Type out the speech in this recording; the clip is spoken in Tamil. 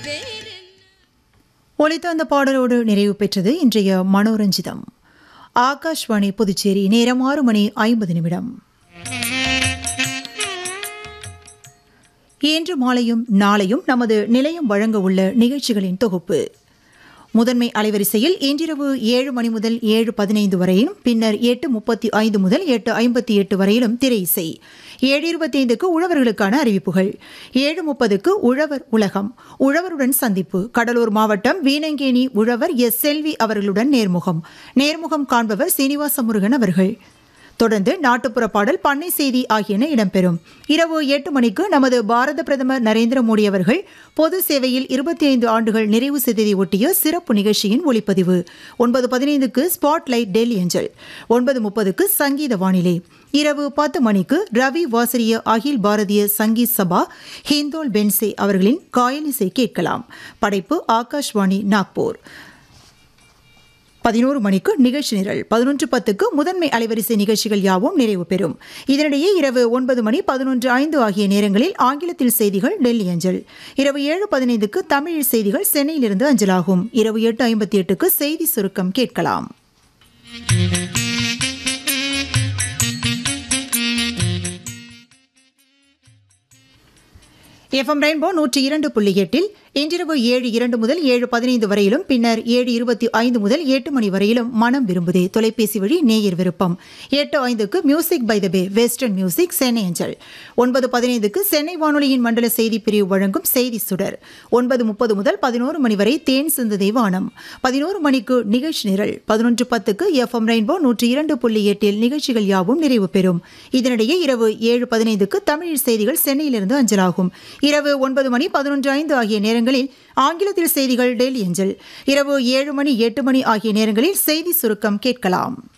ஒலித்த அந்த பாடலோடு நிறைவு பெற்றது இன்றைய மனோரஞ்சிதம் ஆகாஷ்வாணி புதுச்சேரி நேரம் ஆறு மணி ஐம்பது நிமிடம் இன்று மாலையும் நாளையும் நமது நிலையம் வழங்க உள்ள நிகழ்ச்சிகளின் தொகுப்பு முதன்மை அலைவரிசையில் இன்றிரவு ஏழு மணி முதல் ஏழு பதினைந்து வரையிலும் பின்னர் எட்டு முப்பத்தி ஐந்து முதல் எட்டு ஐம்பத்தி எட்டு வரையிலும் திரை இசை ஏழு இருபத்தி ஐந்துக்கு உழவர்களுக்கான அறிவிப்புகள் ஏழு முப்பதுக்கு உழவர் உலகம் உழவருடன் சந்திப்பு கடலூர் மாவட்டம் வீணங்கேணி உழவர் எஸ் செல்வி அவர்களுடன் நேர்முகம் நேர்முகம் காண்பவர் சீனிவாச முருகன் அவர்கள் தொடர்ந்து நாட்டுப்புற பாடல் பண்ணை செய்தி ஆகியன இடம்பெறும் இரவு எட்டு மணிக்கு நமது பாரத பிரதமர் நரேந்திர மோடி அவர்கள் பொது சேவையில் இருபத்தி ஐந்து ஆண்டுகள் நிறைவு செய்ததை ஒட்டிய சிறப்பு நிகழ்ச்சியின் ஒளிப்பதிவு ஒன்பது பதினைந்துக்கு ஸ்பாட்லைட் டெல்லி ஏஞ்சல் ஒன்பது முப்பதுக்கு சங்கீத வானிலை இரவு பத்து மணிக்கு ரவி வாசரிய அகில் பாரதிய சங்கீத் சபா ஹிந்தோல் பென்சே அவர்களின் காயலிசை கேட்கலாம் படைப்பு ஆகாஷ்வாணி நாக்பூர் பதினோரு மணிக்கு நிகழ்ச்சி நிரல் பதினொன்று பத்துக்கு முதன்மை அலைவரிசை நிகழ்ச்சிகள் யாவும் நிறைவு பெறும் இதனிடையே இரவு ஒன்பது மணி பதினொன்று ஐந்து ஆகிய நேரங்களில் ஆங்கிலத்தில் செய்திகள் டெல்லி அஞ்சல் இரவு ஏழு பதினைந்துக்கு தமிழில் செய்திகள் சென்னையிலிருந்து அஞ்சலாகும் இரவு எட்டு ஐம்பத்தி எட்டுக்கு செய்தி சுருக்கம் கேட்கலாம் எஃப்எம் ரெயின்போ நூற்றி இரண்டு புள்ளி எட்டில் இன்றிரவு ஏழு இரண்டு முதல் ஏழு பதினைந்து வரையிலும் பின்னர் ஏழு இருபத்தி ஐந்து முதல் எட்டு மணி வரையிலும் மனம் விரும்புதே தொலைபேசி வழி நேயர் விருப்பம் எட்டு ஐந்துக்கு music by the bay western music Chennai அஞ்சல் ஒன்பது பதினைந்துக்கு சென்னை வானொலியின் மண்டல செய்தி பிரிவு வழங்கும் செய்தி சுடர் ஒன்பது முப்பது முதல் பதினோரு மணி வரை தேன் சிந்ததை வானம் பதினோரு மணிக்கு நிகழ்ச்சி நிரல் பதினொன்று பத்துக்கு எஃப்எம் ரெயின்போ நூற்றி இரண்டு புள்ளி எட்டில் நிகழ்ச்சிகள் யாவும் நிறைவு பெறும் இதனிடையே இரவு ஏழு பதினைந்துக்கு தமிழ் செய்திகள் சென்னையிலிருந்து அஞ்சலாகும் இரவு ஒன்பது மணி பதினொன்று ஐந்து ஆகிய நேரங்களில் ஆங்கிலத்தில் செய்திகள் டெல்லி அஞ்சல் இரவு ஏழு மணி எட்டு மணி ஆகிய நேரங்களில் செய்தி சுருக்கம் கேட்கலாம்